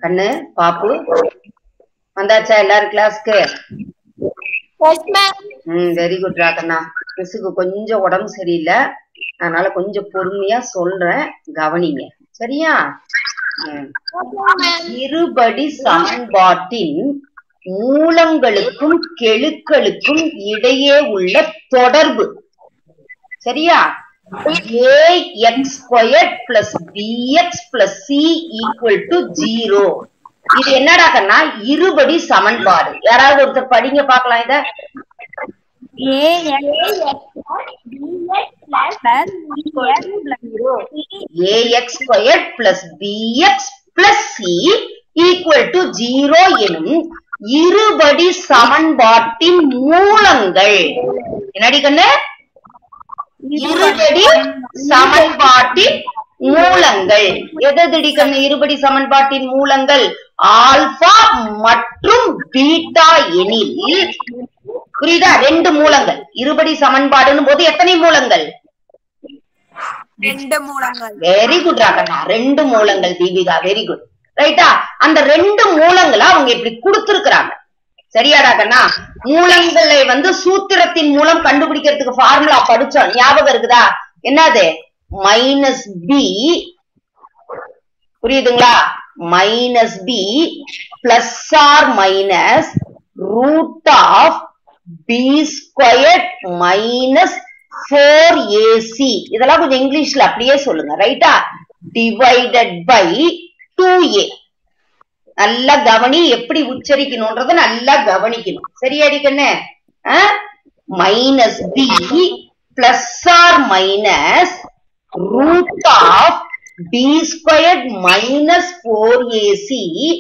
கண்ணு பாப்பு வந்தாச்சா எல்லாரும் கிளாஸ்க்கு எஸ் மேம் ம் வெரி குட் ராகண்ணா மிஸ்ஸுக்கு கொஞ்சம் உடம்பு சரியில்லை அதனால கொஞ்சம் பொறுமையா சொல்றேன் கவனிங்க சரியா ம். இருபடி சமன்பாட்டின் மூலங்களுக்கும் கெழுக்களுக்கும் இடையே உள்ள தொடர்பு சரியா A X square plus px plus C equal to zero இது என்னடா கண்ணா இருபடி சமன்பாடு யாராவது ஒருத்தர் படிங்க பார்க்கலாம் இத A A X square plus px plus C equal to zero எனும் இருபடி சமன்பாட்டின் மூலங்கள் என்னடி கண்ணு இருபடி சமன்பாட்டின் மூலங்கள் எதடி கண்ணு இருபடி சமன்பாட்டின் மூலங்கள் ஆல்பா மற்றும் பீட்டா எனில் புரியுதா ரெண்டு மூலங்கள் இருபடி சமன்பாடுன்னு போது எத்தனை மூலங்கள் ரெண்டு மூலங்கள் வெரி குட் ராகண்ணா ரெண்டு மூலங்கள் தீபிகா வெரி குட் ரைட்டா அந்த ரெண்டு மூலங்களை அவங்க இப்படி கொடுத்திருக்கிறாங்க சரியா ராகண்ணா மூலங்களை வந்து சூத்திரத்தின் மூலம் கண்டுபிடிக்கிறதுக்கு ஃபார்முலா படிச்சோம் ஞாபகம் இருக்குதா என்னது மைனஸ் பி புரியுதுங்களா minus B plus or minus root of B square minus four A C இதெல்லாம் கொஞ்சம் இங்கிலீஷ்ல அப்படியே சொல்லுங்க ரைட்டா டிவைடட் பை டூ ஏ நல்லா கவனி எப்படி உச்சரிக்கணும்ன்றத நல்லா கவனிக்கணும் சரியாடி கண்ணு minus B plus or minus root of B square minus four AC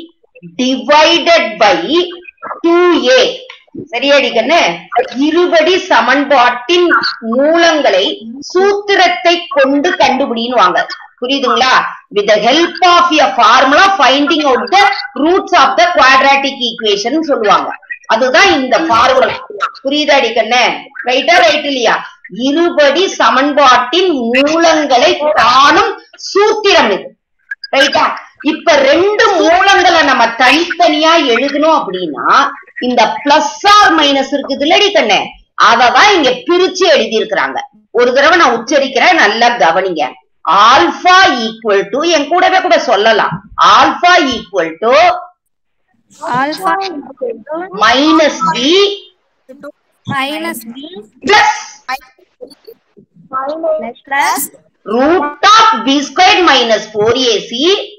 divided by two A சரியாடி கண்ணு இருபடி சமன்பாட்டின் மூலங்களை சூத்திரத்தை கொண்டு கண்டுபிடின்னு வாங்க புரியுதுங்களா with the help of a formula finding out the roots of the quadratic equation சொல்லுவாங்க அதுதான் இந்த ஃபார்முலா புரியுதாடி கண்ணு ரைட்டா ரைட் இல்லையா இருபடி சமன்பாட்டின் மூலங்களை காணும் சூத்திரம் இது ரைட்டா இப்ப ரெண்டு மூலங்களை நம்ம தனித்தனியா எழுதணும் அப்படின்னா இந்த பிளஸ் ஆர் மைனஸ் இருக்குது இல்லடி கண்ணே அததான் இங்க பிரிச்சு எழுதி இருக்கிறாங்க ஒரு தடவை நான் உச்சரிக்கிறேன் நல்லா கவனிங்க ஆல்பா ஈக்குவல் டு என் கூடவே கூட சொல்லலாம் alpha equal to alpha minus B minus B plus plus root of B square minus four A C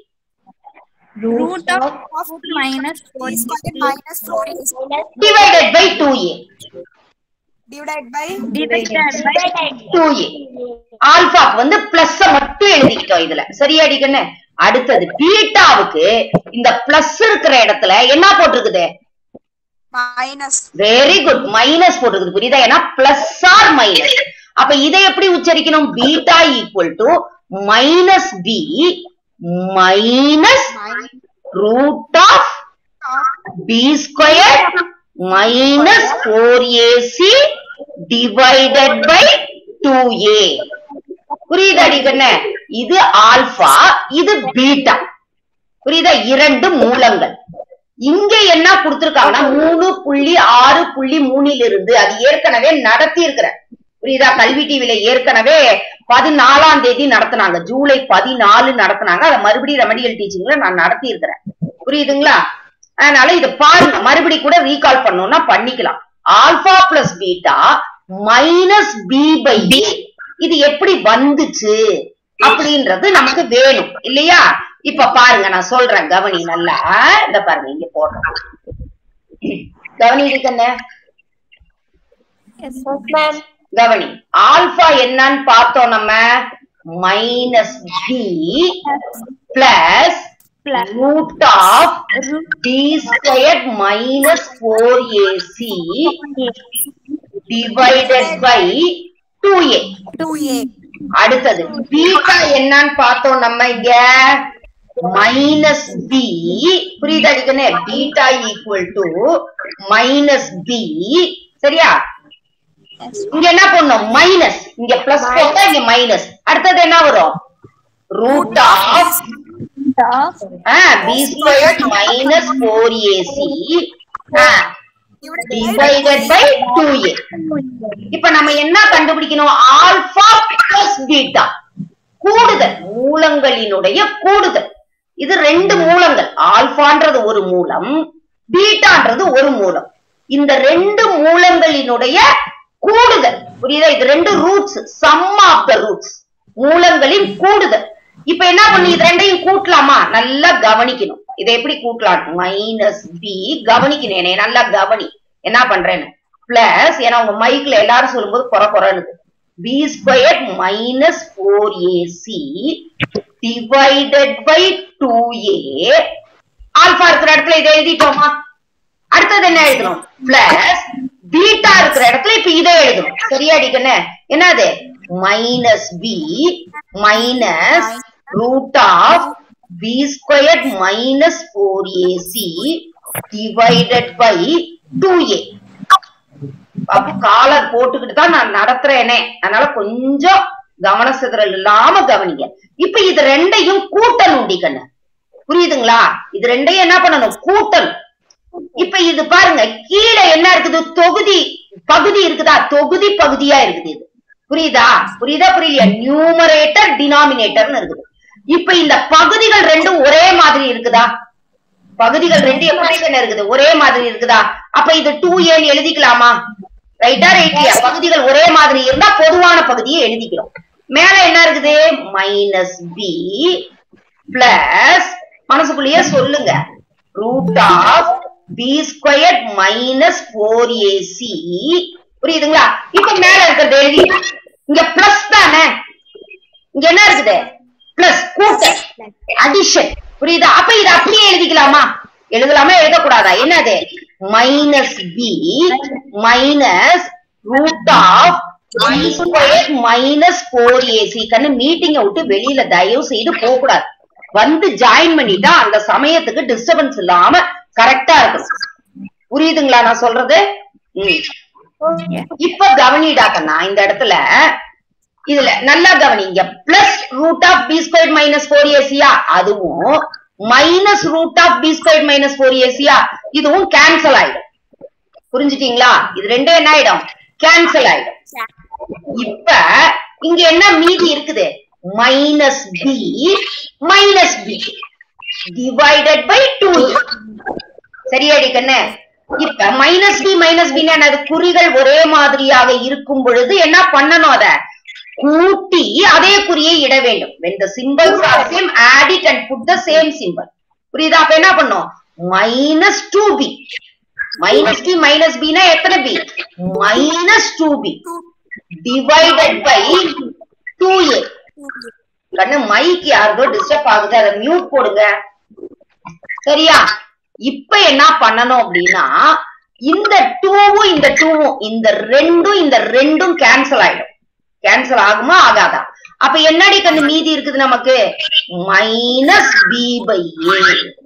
root of minus 4 minus 4 is divided by two A divided by divided by two A ஆல்பாக்கு வந்து plus மட்டும் எழுதிக்கிட்டோம் இதுல சரியாடி கண்ணு அடுத்தது பீட்டாவுக்கு இந்த plus இருக்கிற இடத்துல என்ன போட்டிருக்குது minus வெரி குட் மைனஸ் போட்டிருக்குது புரியுதா ஏன்னா பிளஸ் ஆர் மைனஸ் அப்ப இதை எப்படி உச்சரிக்கணும் beta equal to minus B minus root of B square minus four AC divided by two A புரியுதாடி கண்ணு இது ஆல்பா இது பீட்டா புரியுதா இரண்டு மூலங்கள் இங்க என்ன கொடுத்திருக்காங்கன்னா மூணு புள்ளி ஆறு புள்ளி மூணில் இருந்து அது ஏற்கனவே நடத்தி இருக்கிறேன் புரியுதா கல்வி டிவில ஏற்கனவே பதினாலாம் தேதி நடத்தினாங்க ஜூலை பதினாலு நடத்தினாங்க அதை மறுபடியும் ரெமடியல் டீச்சிங்ல நான் நடத்தி இருக்கிறேன் புரியுதுங்களா அதனால இத பாருங்க மறுபடி கூட ரீகால் பண்ணணும்னா பண்ணிக்கலாம் alpha plus beta minus B by B இது எப்படி வந்துச்சு அப்படின்றது நமக்கு வேணும் இல்லையா இப்ப பாருங்க நான் சொல்றேன் கவனி நல்லா இந்த பாருங்க இங்க போடுறேன் கவனி இருக்குன்னு yes ma'am கவனி ஆல்பா என்னன்னு பார்த்தோம் நம்ம minus B plus plus root of B square minus four AC divided by two A 2a அடுத்தது பீட்டா என்னன்னு பார்த்தோம் நம்ம இங்க மைனஸ் பி புரியுதா இதுன்னு beta equal to minus B சரியா இங்க என்ன பண்ணும் மைனஸ் இங்க பிளஸ் போட்டா இங்க மைனஸ் அடுத்தது என்ன வரும் root of of B square minus four AC divided by two A இப்ப நம்ம என்ன கண்டுபிடிக்கணும் ஆல்பா பிளஸ் பீட்டா கூடுதல் மூலங்களினுடைய கூடுதல் இது ரெண்டு மூலங்கள் ஆல்பான்றது ஒரு மூலம் பீட்டான்றது ஒரு மூலம் இந்த ரெண்டு மூலங்களினுடைய கூடுதல் புரியுதா இது ரெண்டு roots sum of the roots மூலங்களின் கூடுதல் இப்ப என்ன பண்ணு இது ரெண்டையும் கூட்டலாமா நல்லா கவனிக்கணும் இதை எப்படி கூட்டலாம் மைனஸ் பி கவனிக்கணும் என்னைய நல்லா கவனி என்ன பண்றேன்னு பிளஸ் ஏன்னா உங்க மைக்ல எல்லாரும் சொல்லும்போது குறை குறைனுது B square minus four AC divided by two A alpha இருக்கிற இடத்துல இதை எழுதிட்டோமா அடுத்தது என்ன எழுதணும் பிளஸ் பீட்டா இருக்கிற இடத்துல இப்ப இதை எழுதணும் சரியாடி கண்ணு என்னது minus B minus root of B square minus four AC divided by two A அப்ப காலர் போட்டுக்கிட்டு தான் நான் நடத்துறேனே அதனால கொஞ்சம் கவன சிதறல் இல்லாம கவனிங்க இப்ப இது ரெண்டையும் கூட்டணும் கண்ணு புரியுதுங்களா இது ரெண்டையும் என்ன பண்ணணும் கூட்டணும் இப்ப இது பாருங்க கீழே என்ன இருக்குது தொகுதி பகுதி இருக்குதா தொகுதி பகுதியா இருக்குது இது புரியுதா புரியுதா புரியலையா நியூமரேட்டர் டினாமினேட்டர்னு இருக்குது இப்ப இந்த பகுதிகள் ரெண்டும் ஒரே மாதிரி இருக்குதா பகுதிகள் ரெண்டு எப்படி தானே இருக்குது ஒரே மாதிரி இருக்குதா அப்ப இது டூ ஏன்னு எழுதிக்கலாமா ரைட்டா ரைட்டியா பகுதிகள் ஒரே மாதிரி இருந்தா பொதுவான பகுதியை எழுதிக்கிறோம் மேல என்ன இருக்குது மைனஸ் பி பிளஸ் மனசுக்குள்ளேயே சொல்லுங்க root of B square minus four A C புரியுதுங்களா இப்ப மேல இருக்கிறது எழுதி இங்க பிளஸ் தானே இங்க என்ன இருக்குது பிளஸ் கூட்டல் அடிஷன் புரியுதா அப்ப இது அப்படியே எழுதிக்கலாமா எழுதலாமா எழுதக்கூடாதா என்னது minus B minus root of minus four A C கண்ணு மீட்டிங்க விட்டு வெளியில தயவு செய்து போக கூடாது வந்து ஜாயின் பண்ணிட்டா அந்த சமயத்துக்கு டிஸ்டர்பன்ஸ் இல்லாம கரெக்டா இருக்கும் புரியுதுங்களா நான் சொல்றது ம். இப்ப கவனிடா கண்ணா இந்த இடத்துல இதுல நல்லா கவனிங்க plus root of B square minus four ஏசியா அதுவும் minus root of B square minus four ஏசியா இதுவும் கேன்சல் ஆயிடும் புரிஞ்சுட்டீங்களா இது ரெண்டும் என்ன ஆயிடும் கேன்சல் ஆயிடும் இப்ப இங்க என்ன மீதி இருக்குது minus B minus B divided by two சரியாடி கண்ணு இப்ப மைனஸ் பி மைனஸ் பி என்னது குறிகள் ஒரே மாதிரியாக இருக்கும் பொழுது என்ன பண்ணணும் அத கூட்டி அதே குறியை இட வேண்டும் when the symbols are same add it and put the same symbol புரியுதா அப்ப என்ன பண்ணும் minus two B minus B minus பினா எத்தனை B minus two B divided by two A கண்ணு மைக் யாருக்கோ டிஸ்டர்ப் ஆகுது அதை மியூட் போடுங்க சரியா இப்ப என்ன பண்ணணும் அப்படின்னா இந்த டூவும் இந்த டூவும் இந்த ரெண்டும் இந்த ரெண்டும் கேன்சல் ஆயிடும் கேன்சல் ஆகுமா ஆகாதா அப்ப என்னடி கண்ணு மீதி இருக்குது நமக்கு மைனஸ் பி பை ஏ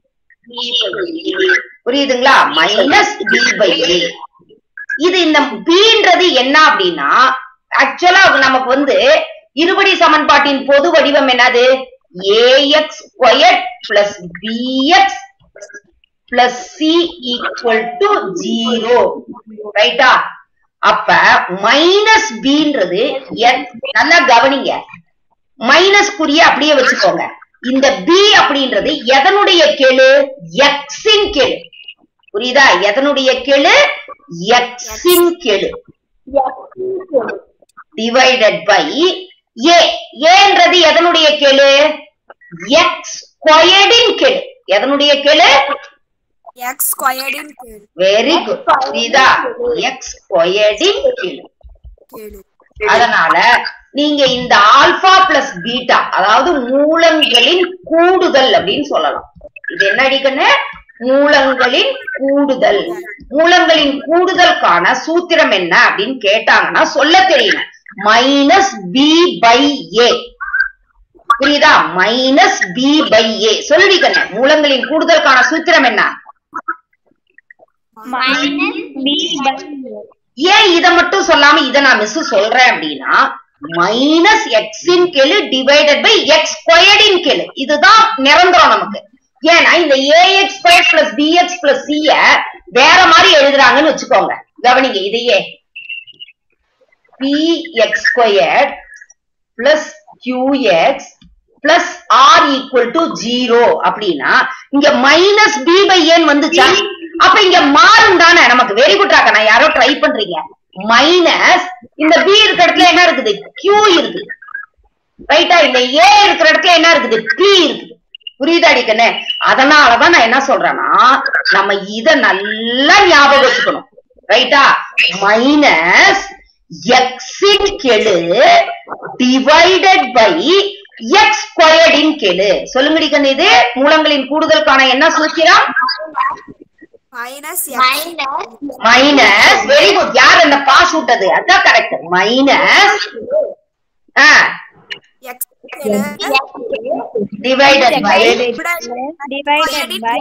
புரியுதுங்களா மைனஸ் பி பை ஏ இது இந்த பீன்றது என்ன அப்படின்னா ஆக்சுவலா நமக்கு வந்து இருபடி சமன்பாட்டின் பொது வடிவம் என்னது A X square plus px plus C equal to zero ரைட்டா அப்ப மைனஸ் பின்றது நல்லா கவனிங்க மைனஸ் குறிய அப்படியே வச்சுக்கோங்க இந்த பி அப்படின்றது எதனுடைய கெழு எக்ஸின் கெழு புரியுதா எதனுடைய கெழு எக்ஸின் கெழு டிவைடட் பை ஏ ஏன்றது எதனுடைய கெழு எக்ஸ் ஸ்கொயர்டின் கெழு எதனுடைய கெழு x squared in கேளு வெரி குட் புரியுதா எக்ஸ் ஸ்கொயர்டின் கெழு கேளு அதனால நீங்க இந்த ஆல்பா பிளஸ் பீட்டா அதாவது மூலங்களின் கூடுதல் அப்படின்னு சொல்லலாம் இது என்ன அடிக்கன்னு மூலங்களின் கூடுதல் மூலங்களின் கூடுதலுக்கான சூத்திரம் என்ன அப்படின்னு கேட்டாங்கன்னா சொல்ல தெரியணும் மைனஸ் பி பை ஏ புரியுதா மைனஸ் பி பை ஏ சொல்லிக்கண்ண மூலங்களின் கூடுதலுக்கான சூத்திரம் என்ன minus b by ஏன் இத மட்டும் சொல்லாம இத நான் மிஸ் சொல்றேன் அப்படின்னா மைனஸ் எக்ஸின் கெழு டிவைடட் பை எக்ஸ் ஸ்கொயர்டின் கெழு இதுதான் நிரந்தரம் நமக்கு ஏன்னா இந்த A X square plus px plus சிய வேற மாதிரி எழுதுறாங்கன்னு வச்சுக்கோங்க கவனிங்க இதையே P X square plus Q X plus R equal to zero அப்படின்னா இங்க மைனஸ் பி பை ஏன் வந்துச்சா அப்ப இங்க மாறும் தானே நமக்கு வெரி குட் ராக்கா யாரோ ட்ரை பண்றீங்க மைனஸ் இந்த பி இருக்கிற இடத்துல என்ன இருக்குது கியூ இருக்குது ரைட்டா இந்த ஏ இருக்கிற இடத்துல என்ன இருக்குது பி இருக்குது புரியுதா அடிக்கண்ணே அதனாலதான் நான் என்ன சொல்றேன்னா நம்ம இத நல்லா ஞாபகம் வச்சுக்கணும் ரைட்டா மைனஸ் எக்ஸின் கெழு டிவைடட் பை எக்ஸ் ஸ்கொயர்டின் கெழு சொல்லுங்கடி கண்ணு இது மூலங்களின் கூடுதலுக்கான என்ன சூத்திரம் மைனஸ் மைனஸ் வெரி குட் யார் அந்த பாஸ் விட்டது அதான் correct minus X divided by divided by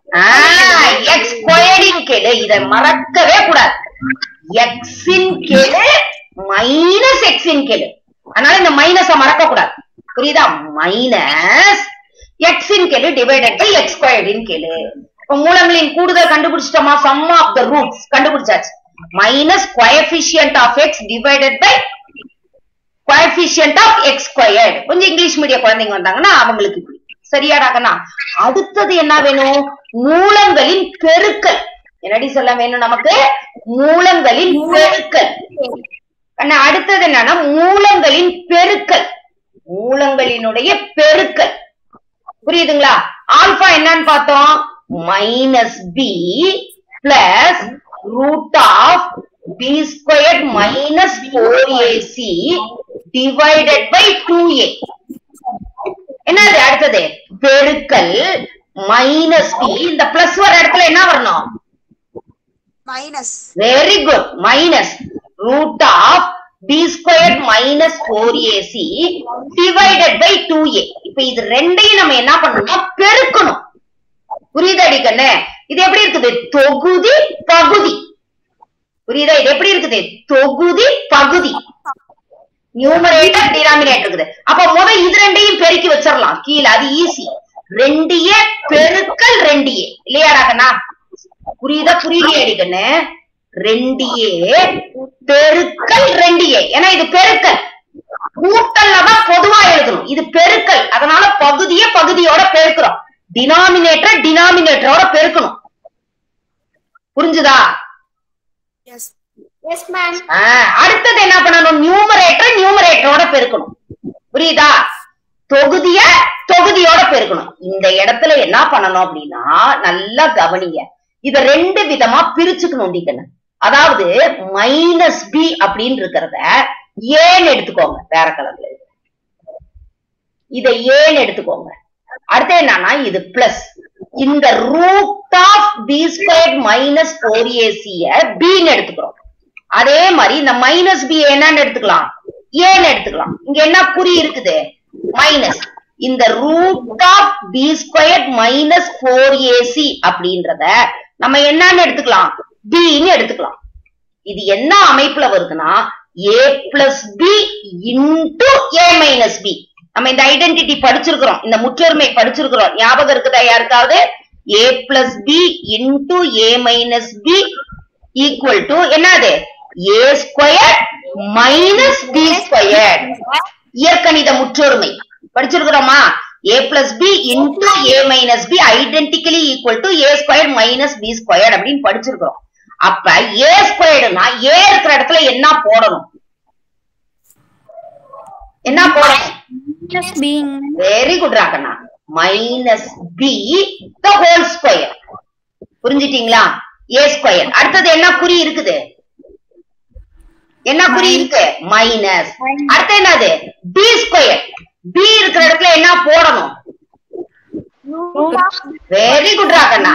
X ஸ்கொயர்டின் கெழு இதை மறக்கவே கூடாது எக்ஸின் கெழு மைனஸ் எக்ஸின் கெழு அதனால இந்த மைனஸ மறக்க கூடாது புரியுதா மைனஸ் எக்ஸின் கெழு டிவைடட் பை எக்ஸ் ஸ்கொயர்டின் கெழு இப்ப மூலங்களின் கூடுதல் கண்டுபிடிச்சிட்டோமா சம் ஆஃப் த ரூட்ஸ் கண்டுபிடிச்சாச்சு minus coefficient of X divided by coefficient of X squared கொஞ்சம் இங்கிலீஷ் மீடியம் குழந்தைங்க வந்தாங்கன்னா அவங்களுக்கு இப்படி. சரியாடாக்கண்ணா அடுத்தது என்ன வேணும் மூலங்களின் பெருக்கல் என்னடி சொல்ல வேணும் நமக்கு மூலங்களின் பெருக்கல் கண்ணா அடுத்தது என்னன்னா மூலங்களின் பெருக்கல் மூலங்களினுடைய பெருக்கல் புரியுதுங்களா ஆல்பா என்னன்னு பார்த்தோம் minus B plus root of B square minus four AC divided by two A என்னது அடுத்தது பெருக்கல் மைனஸ் பி இந்த பிளஸ் வர இடத்துல என்ன வரணும் minus very good minus root of B square minus four AC divided by two A இப்ப இது ரெண்டையும் நம்ம என்ன பண்ணணும்னா பெருக்கணும் புரியுதாடி கண்ணு இது எப்படி இருக்குது தொகுதி பகுதி புரியுதா இது எப்படி இருக்குது தொகுதி பகுதி நியூமரேட்டர் டினாமினேட்டர் இருக்குது அப்ப முத இது ரெண்டையும் பெருக்கி வச்சிடலாம் கீழே அது ஈஸி ரெண்டு ஏ பெருக்கல் ரெண்டு ஏ இல்லையாடா கண்ணா புரியுதா புரியலையா அடிக்கண்ணு ரெண்டு ஏ பெருக்கல் ரெண்டு ஏ ஏன்னா இது பெருக்கல் கூட்டல்ல தான் பொதுவா எழுதணும் இது பெருக்கல் அதனால பகுதிய பகுதியோட பெருக்கிறோம் டினாமினேட்டர் டினாமினேட்டரோட பெருக்கணும் புரிஞ்சுதா எஸ் ஆ, அடுத்தது என்ன பண்ணணும் நியூமரேட்டர் நியூமரேட்டரோட பெருக்கணும் புரியுதா தொகுதிய தொகுதியோட பெருக்கணும் இந்த இடத்துல என்ன பண்ணணும் அப்படின்னா நல்லா கவனிங்க இத ரெண்டு விதமா பிரிச்சுக்கணும் டிக்கணும் அதாவது மைனஸ் பி அப்படின்னு இருக்கிறத ஏன்னு எடுத்துக்கோங்க வேற கலர்ல இத ஏன்னு எடுத்துக்கோங்க அடுத்து என்னன்னா இது பிளஸ் இந்த root of B square minus four ஏசிய பின்னு எடுத்துக்கிறோம் அதே மாதிரி இந்த மைனஸ் பி என்னன்னு எடுத்துக்கலாம் ஏன்னு எடுத்துக்கலாம் இங்க என்ன குறி இருக்குது மைனஸ் இந்த root of B square minus four A C அப்படின்றத நம்ம என்னன்னு எடுத்துக்கலாம் பின்னு எடுத்துக்கலாம் இது என்ன அமைப்புல வருதுன்னா A plus B into A minus B நம்ம இந்த ஐடென்டிட்டி படிச்சிருக்கிறோம் இந்த முற்றொருமை படிச்சிருக்கிறோம் ஞாபகம் இருக்குதா யாருக்காவது A plus B into A minus B equal to என்னது A square minus B square இயற்கணித முற்றொருமை படிச்சிருக்கிறோமா A plus B into A minus B identically equal to A square minus B square அப்படின்னு படிச்சிருக்கிறோம் அப்ப ஏ ஸ்கொயர்டுனா ஏ இருக்கிற இடத்துல என்ன போடணும் என்ன போடணும் minus being வெரி குட் ராகண்ணா minus B the whole square புரிஞ்சிட்டீங்களா ஏ ஸ்கொயர் அடுத்தது என்ன குறி இருக்குது என்ன குறி இருக்கு மைனஸ் அடுத்து என்னது பி ஸ்கொயர் பி இருக்கிற இடத்துல என்ன போடணும் வெரி குட் ராகண்ணா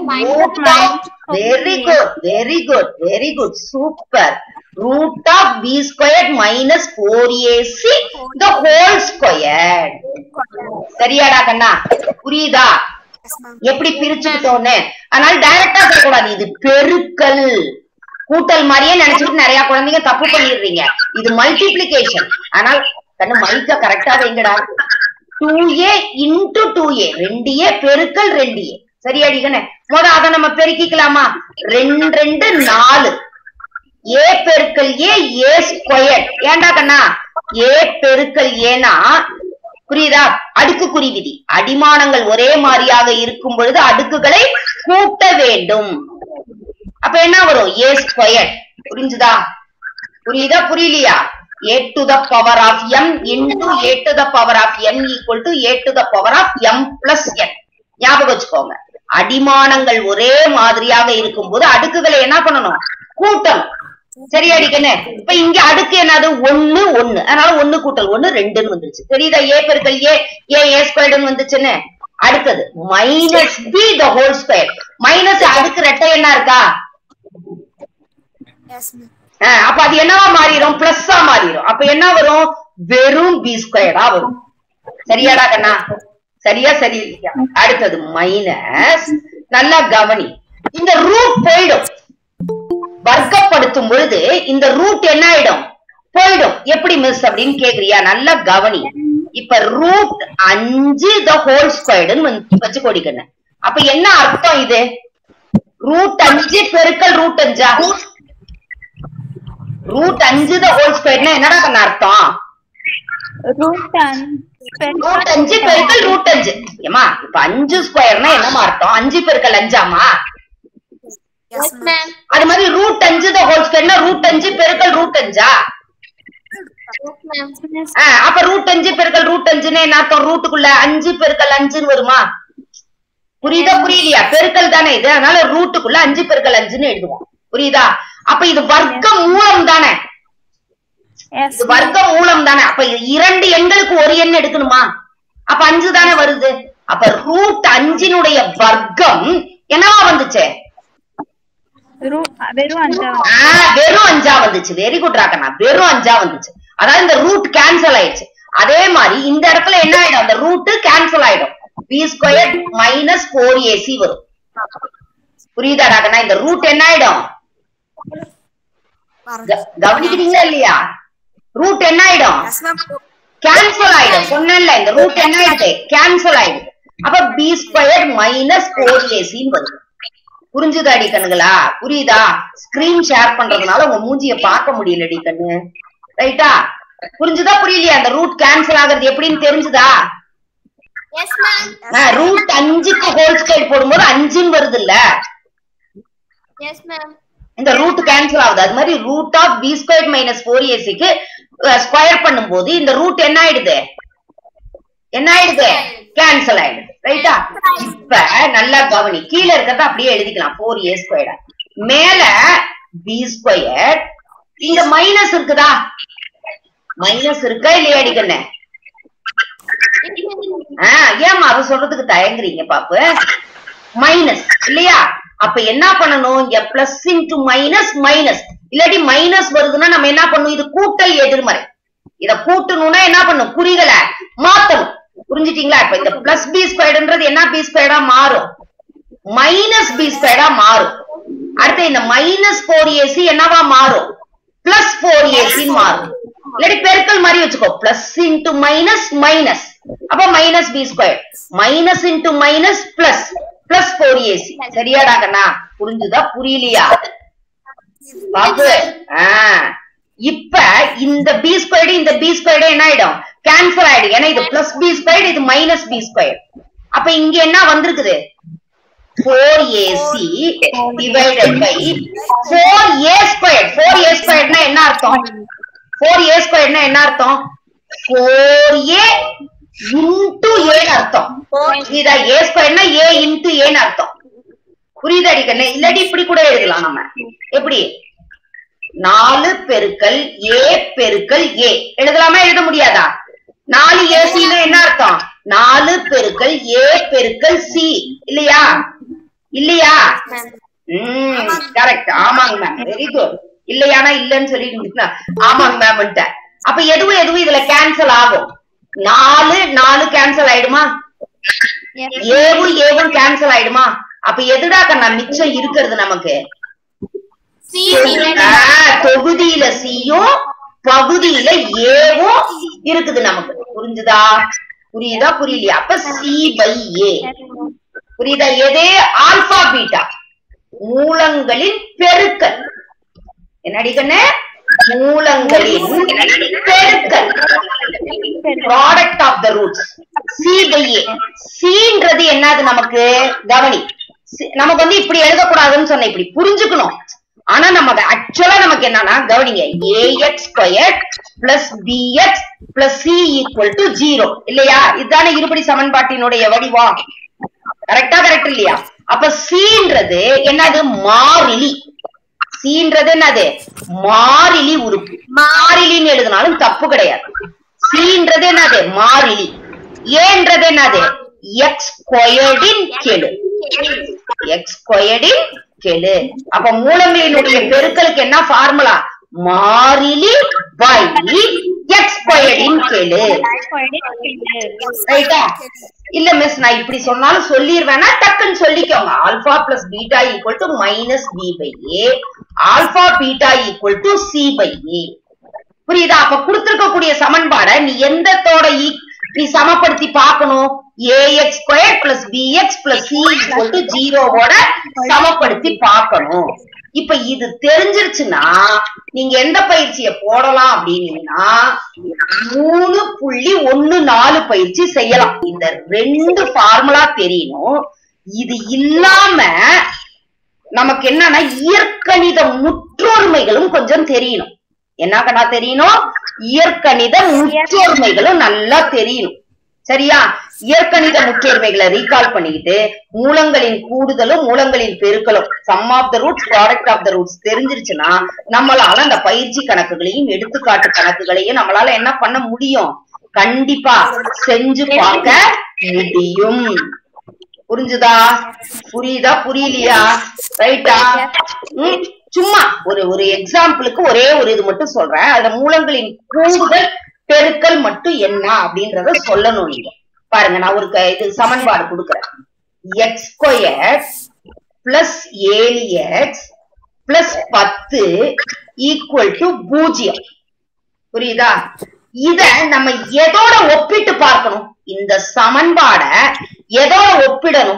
very good very good very good super root of B square minus four A C the whole square சரியாடா கண்ணா புரியுதா எஸ் மேம் எப்படி பிரிச்சுக்கிட்டோன்னு அதனால டைரக்டா சொல்லக்கூடாது இது பெருக்கல் கூட்டல் மாதிரியே நினைச்சிட்டு நிறைய குழந்தைங்க தப்பு பண்ணிடுறீங்க இது மல்டிப்ளிகேஷன் ஆனால் கண்ணு மைக்க கரெக்டா வைங்கடா two A into two A ரெண்டு ஏ பெருக்கல் ரெண்டு ஏ சரியாடி கண்ணு முத அதை நம்ம பெருக்கிக்கலாமா ரெண்டு ரெண்டு நாலு ஏ பெருக்கல் ஏ ஏ ஸ்கொயர் ஏண்டா கண்ணா ஏ பெருக்கல் ஏனா புரியுதா அடுக்குக்குறி விதி அடிமானங்கள் ஒரே மாதிரியாக இருக்கும் பொழுது அடுக்குகளை கூட்ட வேண்டும் அப்ப என்ன வரும் ஏ ஸ்கொயர் புரிஞ்சுதா புரியுதா புரியலையா A to the power of M into A to the power of N equal to A to the power of M plus N ஞாபகம் வச்சுக்கோங்க அடிமானங்கள் ஒரே மாதிரியாக இருக்கும்போது அடுக்குகளை என்ன பண்ணணும் கூட்டணும் சரி அடிக்கண்ணே இப்ப இங்க அடுக்கு என்னது ஒண்ணு ஒண்ணு அதனால ஒண்ணு கூட்டல் ஒண்ணு ரெண்டுன்னு வந்துருச்சு தெரியுதா ஏ பெருக்கல் ஏ ஏ ஏ ஸ்கொயர்டுன்னு வந்துச்சுன்னு அடுத்தது minus B the whole square minus அடுக்கு ரெட்டை என்ன இருக்கா எஸ் மேம் ஆ, அப்ப அது என்னவா மாறிடும் பிளஸ்ஸா மாறிடும் அப்ப என்ன வரும் வெறும் பி ஸ்கொயரா வரும் சரியாடா கண்ணா சரியா சரி இல்லையா அடுத்தது மைனஸ் நல்லா கவனி இந்த ரூட் போயிடும் வர்க்கப்படுத்தும் பொழுது இந்த ரூட் என்ன ஆயிடும் போயிடும் எப்படி மிஸ் அப்படின்னு கேக்குறியா நல்லா கவனி இப்ப ரூட் அஞ்சு த ஹோல் ஸ்கொயர்டுன்னு வச்சு கொடிக்கணும் அப்ப என்ன அர்த்தம் இது ரூட் அஞ்சு பெருக்கல் ரூட் அஞ்சா ரூட் அஞ்சு த ஹோல் ஸ்கொயர்னா என்னடா பண்ண அர்த்தம் root and ரூட் அஞ்சு பெருக்கல் ரூட் அஞ்சு ஏமா இப்ப அஞ்சு ஸ்கொயர்னா என்னமா அர்த்தம் அஞ்சு பெருக்கல் அஞ்சாமா எஸ் மேம் அது மாதிரி ரூட் அஞ்சு த ஹோல் ஸ்கொயர்னா ரூட் அஞ்சு பெருக்கல் ரூட் அஞ்சா ஆ, அப்ப ரூட் அஞ்சு பெருக்கல் ரூட் அஞ்சுன்னு என்ன அர்த்தம் ரூட்டுக்குள்ள அஞ்சு பெருக்கல் அஞ்சுன்னு வருமா புரியுதா புரியலையா பெருக்கல் தானே இது அதனால ரூட்டுக்குள்ள அஞ்சு பெருக்கல் அஞ்சுன்னு எழுதுவோம் புரியுதா அப்ப இது வர்க்க மூலம் தானே yes இது வர்க்க மூலம் தானே அப்ப இது இரண்டு எண்களுக்கு ஒரு எண் எடுக்கணுமா அப்ப அஞ்சு தானே வருது அப்ப ரூட் அஞ்சினுடைய வர்க்கம் என்னவா வந்துச்சு root வெறும் அஞ்சா ஆ, வெறும் அஞ்சா வந்துச்சு வெரி குட் ராக்கண்ணா வெறும் அஞ்சா வந்துச்சு அதாவது இந்த ரூட் கேன்சல் ஆயிடுச்சு அதே மாதிரி இந்த இடத்துல என்ன ஆயிடும் அந்த ரூட் கேன்சல் ஆயிடும் B square minus four AC வரும் புரியுதா ராக்கண்ணா இந்த ரூட் என்ன ஆயிடும் க- கவனிக்கிறீங்களா இல்லையா ரூட் என்ன ஆயிடும் எஸ் மேம் கேன்சல் ஆயிடும் சொன்னேன்ல இந்த ரூட் என்ன ஆயிடுது கேன்சல் ஆயிடுது அப்ப பி ஸ்கொயர் மைனஸ் ஃபோர் ஏசின்னு வருது புரிஞ்சுதா அடி கண்ணுங்களா புரியுதா ஸ்கிரீன் ஷேர் பண்றதுனால உங்க மூஞ்சிய பார்க்க முடியல அடி கண்ணு ரைட்டா புரிஞ்சுதா புரியலையா அந்த ரூட் கேன்சல் ஆகுறது எப்படின்னு தெரிஞ்சுதா எஸ் மேம் ரூட் அஞ்சுக்கு ஹோல் ஸ்கொயர் போடும்போது அஞ்சுன்னு வருது இல்ல எஸ் மேம் இந்த ரூட் கேன்சல் ஆகுது அது மாதிரி root of B square minus four ஏசிக்கு ஸ்கொயர் பண்ணும்போது இந்த ரூட் என்ன ஆயிடுது என்ன ஆயிடுது கேன்சல் ஆயிடுது ரைட்டா இப்ப நல்லா கவனி கீழே இருக்கிறத அப்படியே எழுதிக்கலாம் ஃபோர் ஏ ஸ்கொயர் மேல பி ஸ்கொயர் இங்க மைனஸ் இருக்குதா மைனஸ் இருக்கா இல்லையா அடிக்கண்ணே ஆஹ் ஏமா அது சொல்றதுக்கு தயங்குறீங்க பாப்பு மைனஸ் இல்லையா அப்ப என்ன பண்ணணும் இங்க பிளஸ் இன்டு மைனஸ் மைனஸ் இல்லாட்டி மைனஸ் வருதுன்னா நம்ம என்ன பண்ணணும் இது கூட்டல் எதிர்மறை இத கூட்டணும்னா என்ன பண்ணும் குறிகளை மாத்தணும் புரிஞ்சுட்டீங்களா இப்ப இந்த பிளஸ் பி ஸ்கொயர்டுன்றது என்ன பி ஸ்கொயர்டா மாறும் மைனஸ் பி ஸ்கொயர்டா மாறும் அடுத்து இந்த மைனஸ் ஃபோர் ஏசி என்னவா மாறும் பிளஸ் ஃபோர் ஏசி மாறும் இல்லாட்டி பெருக்கல் மாதிரி வச்சுக்கோ பிளஸ் இன்டு மைனஸ் மைனஸ் அப்ப minus B square minus into minus plus plus four AC சரியாடா கண்ணா புரிஞ்சுதா புரியலையா பாப்பு ஆ இப்ப இந்த பி ஸ்கொயர்டு இந்த பி ஸ்கொயர்டு என்ன ஆயிடும் கேன்சல் ஆயிடும் ஏன்னா இது பிளஸ் பி ஸ்கொயர்டு இது மைனஸ் பி ஸ்கொயர் அப்ப இங்க என்ன வந்திருக்குது four AC divided by four A square four A ஸ்கொயர்னா என்ன அர்த்தம் ஃபோர் ஏ ஸ்கொயர்னா என்ன அர்த்தம் ஃபோர் ஏ இன்டு ஏன்னு அர்த்தம் புரியுதா ஏ ஸ்கொயர்னா ஏ இன்டு ஏன்னு அர்த்தம் புரியுதா அடிக்கண்ணே இல்லாட்டி இப்படி கூட எழுதலாம் நம்ம எப்படி நாலு பெருக்கல் ஏ பெருக்கல் ஏ எழுதலாமா எழுத முடியாதா நாலு ஏசின்னு என்ன அர்த்தம் நாலு பெருக்கல் ஏ பெருக்கல் சி இல்லையா இல்லையா ம் கரெக்ட் ஆமாங்க மேம் வெரி குட் இல்லையானா இல்லன்னு சொல்லிட்டு ஆமாங்க மேம் அப்ப எதுவும் எதுவும் இதுல கேன்சல் ஆகும் நாலு நாலு கேன்சல் ஆயிடுமா yes ஏவும் ஏவும் கேன்சல் ஆயிடுமா அப்ப எதுடா கண்ணா மிச்சம் இருக்கிறது நமக்கு C divided ஆ, தொகுதியில சியும் பகுதியில ஏவும் இருக்குது நமக்கு புரிஞ்சுதா புரியுதா புரியலையா அப்ப சி பை ஏ புரியுதா எதே ஆல்பா பீட்டா மூலங்களின் பெருக்கல் என்னடி கண்ணு மூலங்களின் பெருக்கல் product of the roots C by A சீன்றது என்னது நமக்கு கவனி சி- நமக்கு வந்து இப்படி எழுதக்கூடாதுன்னு சொன்னேன் இப்படி புரிஞ்சுக்கணும் ஆனா நமக்கு ஆக்சுவலா நமக்கு என்னன்னா கவனிங்க AX square plus px plus C equal to zero இல்லையா இதுதானே இருபடி சமன்பாட்டினுடைய வடிவம் கரெக்டா கரெக்ட் இல்லையா அப்ப சீன்றது என்னது மாறிலி சீன்றது என்னது மாறிலி உறுப்பு மாறிலின்னு எழுதினாலும் தப்பு கிடையாது சீன்றது என்னது மாறிலி ஏன்றது என்னது எக்ஸ் ஸ்கொயர்டின் கெழு எக்ஸ் ஸ்கொயர்டின் கெழு அப்ப மூலங்களினுடைய பெருக்கலுக்கு என்ன ஃபார்முலா மாறிலி பை எக்ஸ் ஸ்கொயர்டின் கெழு ரைட்டா இல்ல மிஸ் நான் இப்படி சொன்னாலும் சொல்லிடுவேன்னா டக்குன்னு சொல்லிக்கோங்க alpha plus beta equal to minus B by A alpha beta equal to C by A புரியுதா அப்ப கொடுத்திருக்கக்கூடிய சமன்பாட நீ எந்தத்தோட ஈ- நீ சமப்படுத்தி பார்க்கணும் AX square plus px plus C equal to ஜீரோவோட சமப்படுத்தி பார்க்கணும் இப்ப இது தெரிஞ்சிருச்சுன்னா நீங்க எந்த பயிற்சியை போடலாம் அப்படின்னீங்கன்னா மூணு புள்ளி ஒண்ணு நாலு பயிற்சி செய்யலாம் இந்த ரெண்டு ஃபார்முலா தெரியணும் இது இல்லாம நமக்கு என்னன்னா இயற்கணித முற்றொருமைகளும் கொஞ்சம் தெரியணும் என்ன கண்ணா தெரியணும் இயற்கணித முற்றொருமைகளும் நல்லா தெரியணும் சரியா இயற்கணித முற்றொருமைகளை ரீகால் பண்ணிக்கிட்டு மூலங்களின் கூடுதலும் மூலங்களின் பெருக்கலும் sum of the roots product of the roots தெரிஞ்சிருச்சுன்னா நம்மளால அந்த பயிற்சி கணக்குகளையும் எடுத்துக்காட்டு கணக்குகளையும் நம்மளால என்ன பண்ண முடியும் கண்டிப்பா செஞ்சு பார்க்க முடியும் புரிஞ்சுதா புரியுதா புரியலையா ரைட்டா ம், சும்மா ஒரு ஒரு எக்ஸாம்பிளுக்கு ஒரே ஒரு இது மட்டும் சொல்றேன் அதுல மூலங்களின் கூடுதல் பெருக்கல் மட்டும் என்ன அப்படின்றத சொல்லணும் நீங்க பாருங்க நான் ஒரு க- இது சமன்பாடு கொடுக்குறேன் எக்ஸ் ஸ்கொயர் பிளஸ் ஏழு எக்ஸ் பிளஸ் பத்து ஈக்குவல் டு பூஜ்ஜியம் புரியுதா இத நம்ம எதோட ஒப்பிட்டு பார்க்கணும் இந்த சமன்பாட எதோட ஒப்பிடணும்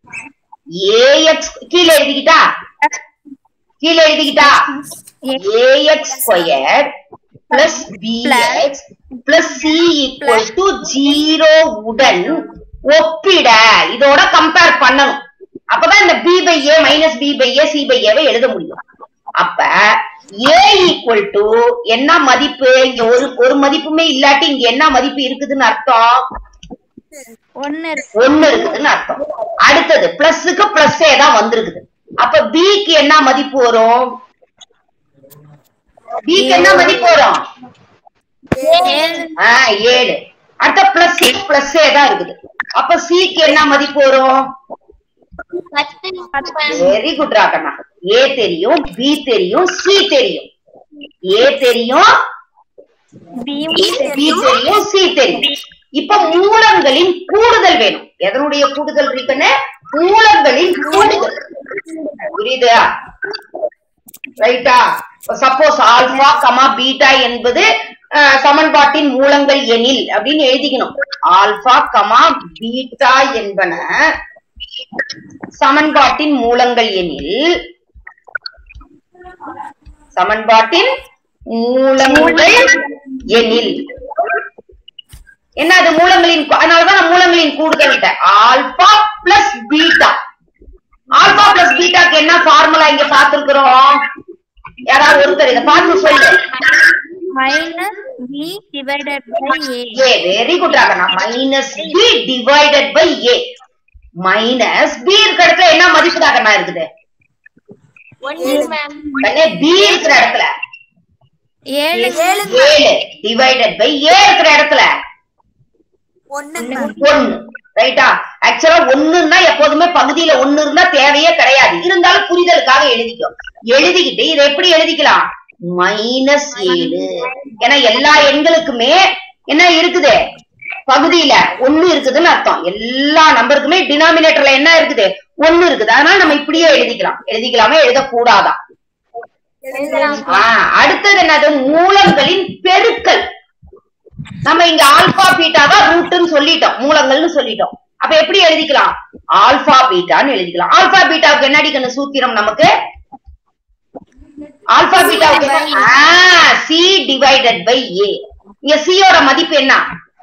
ஏஎக்ஸ் கீழே எழுதிக்கிட்டா கீழே எழுதிக்கிட்டா AX square plus px plus C equal to zero உடன் ஒப்பிட இதோட கம்பேர் பண்ணணும் அப்பதான் இந்த B by A minus B by A C by ஏவை எழுத முடியும் அப்ப ஏ ஈக்குவல் டு என்ன மதிப்பு இங்க ஒரு ஒரு மதிப்புமே இல்லாட்டி இங்க என்ன மதிப்பு இருக்குதுன்னு அர்த்தம் ஒன்னு ஒண்ணு இருக்குதுன்னு அர்த்தம் அடுத்தது பிளஸ்க்கு பிளஸ்ஸே தான் வந்திருக்குது அப்ப பிக்கு என்ன மதிப்பு வரும் பிக்கு என்ன மதிப்பு வரும் ஆ, ஏழு அடுத்த பிளஸ் பிளஸ்ஸே தான் இருக்குது அப்ப சிக்கு என்ன மதிப்பு வரும் பத்து மேம் வெரி குட் ராக்கண்ணா ஏ தெரியும் பி தெரியும் சி தெரியும் ஏ தெரியும் பியும் பி தெரியும் சி தெரியும் இப்ப மூலங்களின் கூடுதல் வேணும் எதனுடைய கூடுதல் இருக்குன்னு மூலங்களின் கூடுதல் புரியுதா ரைட்டா சப்போஸ் ஆல்பா கமா பீட்டா என்பது அஹ், சமன்பாட்டின் மூலங்கள் எனில் அப்படின்னு எழுதிக்கணும் ஆல்பா கமா பீட்டா என்பன சமன்பாட்டின் மூலங்கள் எனில் சமன்பாட்டின் மூலங்கள் எனில் என்ன அது மூலங்களின் கூ- அதனாலதான் நான் மூலங்களின் கூடுதல் alpha plus beta alpha plus பீட்டாக்கு என்ன ஃபார்முலா இங்க பார்த்திருக்கிறோம் யாராவது ஒருத்தர் இதை பார்த்து சொல்லு minus B divided by A A very good ராகனா minus B divided by A minus B இருக்கிற இடத்துல என்ன மதிப்பு ராகனா இருக்குது ஒன்னு மேம் பி இருக்கிற இடத்துல ஏழு ஏழு டிவைடட் பை ஏ இருக்கிற இடத்துல ஒண்ணு ரைட்டா ஆக்சுவலா ஒண்ணுன்னா எப்போதுமே பகுதியில ஒண்ணு இருந்தா தேவையே கிடையாது இருந்தாலும் புரிதலுக்காக எழுதிக்கோ எழுதிக்கிட்டு இதை எப்படி எழுதிக்கலாம் மைனஸ் ஏழு ஏன்னா எல்லா எண்களுக்குமே என்ன இருக்குது பகுதியில ஒண்ணு இருக்குதுன்னு அர்த்தம் எல்லா நம்பருக்குமே டினாமினேட்டர்ல என்ன இருக்குது ஒண்ணு இருக்குது அதனால நம்ம இப்படியே எழுதிக்கலாம் எழுதிக்கலாமா எழுதக்கூடாதா எழுதலாம் ஆ, அடுத்தது என்னது மூலங்களின் பெருக்கல் நம்ம இங்க ஆல்பா பீட்டா தான் ரூட்னு சொல்லிட்டோம் மூலங்கள்னு சொல்லிட்டோம் அப்ப எப்படி எழுதிக்கலாம் ஆல்பா பீட்டான்னு எழுதிக்கலாம் ஆல்பா பீட்டாவுக்கு என்ன அடிக்கணும் சூத்திரம் நமக்கு ஆல்பா பீட்டாவுக்கு சி டிவைடட் பை ஏ இங்க சியோட மதிப்பு என்ன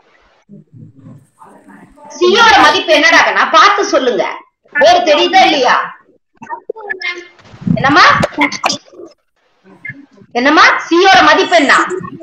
சியோட மதிப்பு என்னடாக்கண்ணா பார்த்து சொல்லுங்க வேறு தெரியுதா இல்லையா என்னம்மா என்னம்மா சியோட மதிப்பு என்ன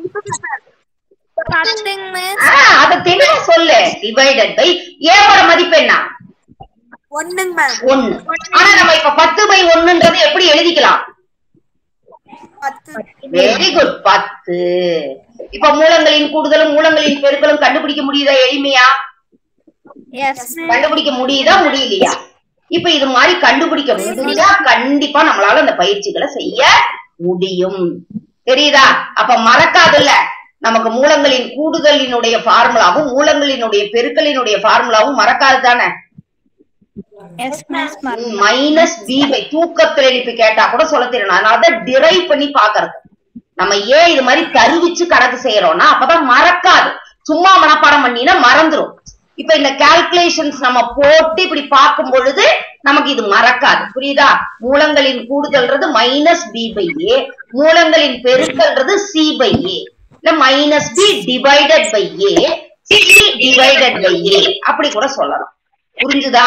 பத்துங்க மிஸ் ஆ, அத தெளிவா சொல்லு டிவைடட் பை ஏவோட மதிப்பு என்ன ஒண்ணுங்க மேம் ஒண்ணு ஆனா நம்ம இப்ப பத்து பை ஒண்ணுன்றது எப்படி எழுதிக்கலாம் பத்து வெரி குட் பத்து இப்ப மூலங்களின் கூடுதலும் மூலங்களின் பெருக்கலும் கண்டுபிடிக்க முடியுதா எளிமையா எஸ் கண்டுபிடிக்க முடியுதா முடியலையா இப்ப இது மாதிரி கண்டுபிடிக்க முடிஞ்சா கண்டிப்பா நம்மளால அந்த பயிற்சிகளை செய்ய முடியும் தெரியுதா அப்ப மறக்காதுல்ல நமக்கு மூலங்களின் கூடுதலினுடைய ஃபார்முலாவும் மூலங்களினுடைய பெருக்கலினுடைய ஃபார்முலாவும் மறக்காது தானே yes miss minus B by தூக்கத்துல எழுப்பி கேட்டா கூட சொல்ல தெரியணும் அதனால டிரைவ் பண்ணி பாக்குறது நம்ம ஏன் இது மாதிரி தருவிச்சு கணக்கு செய்யறோம்னா அப்பதான் மறக்காது சும்மா மனப்பாடம் பண்ணினா மறந்துரும் இப்ப இந்த கால்குலேஷன்ஸ் நம்ம போட்டு இப்படி பார்க்கும் பொழுது நமக்கு இது மறக்காது புரியுதா மூலங்களின் கூடுதல்றது மைனஸ் பி பை ஏ மூலங்களின் பெருக்கல்றது சி பை ஏ இல்ல minus B divided by A C divided by A அப்படி கூட சொல்லலாம் புரிஞ்சுதா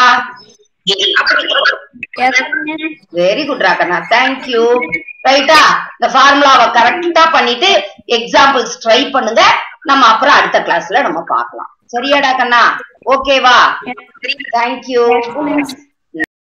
எஸ் மிஸ் வெரி குட் ராகண்ணா தேங்க்யூ ரைட்டா இந்த ஃபார்முலாவை கரெக்டா பண்ணிட்டு எக்ஸாம்பிள்ஸ் ட்ரை பண்ணுங்க நம்ம அப்புறம் அடுத்த கிளாஸ்ல நம்ம பார்க்கலாம் சரியாடா கண்ணா ஓகேவா தேங்க்யூ